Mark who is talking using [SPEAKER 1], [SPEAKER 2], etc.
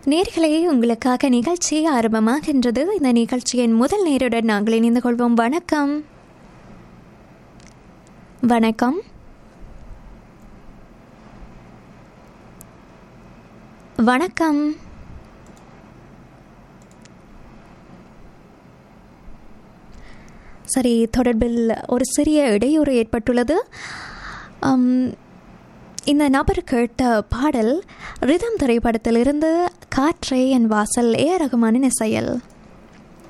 [SPEAKER 1] நேர்களே உங்களுக்காக நிகழ்ச்சி ஆரம்பமாகின்றது இந்த நிகழ்ச்சியின் முதல் நேருடன் நாங்கள் இணைந்து கொள்வோம் வணக்கம் வணக்கம் வணக்கம் சரி தொடர்பில் ஒரு சிறிய இடையூறு ஏற்பட்டுள்ளது அம், இந்த நபர் கேட்ட பாடல் ரிதம் திரைப்படத்திலிருந்து காற்றே என் வாசல் ஏ ரகுமானின் இசையல்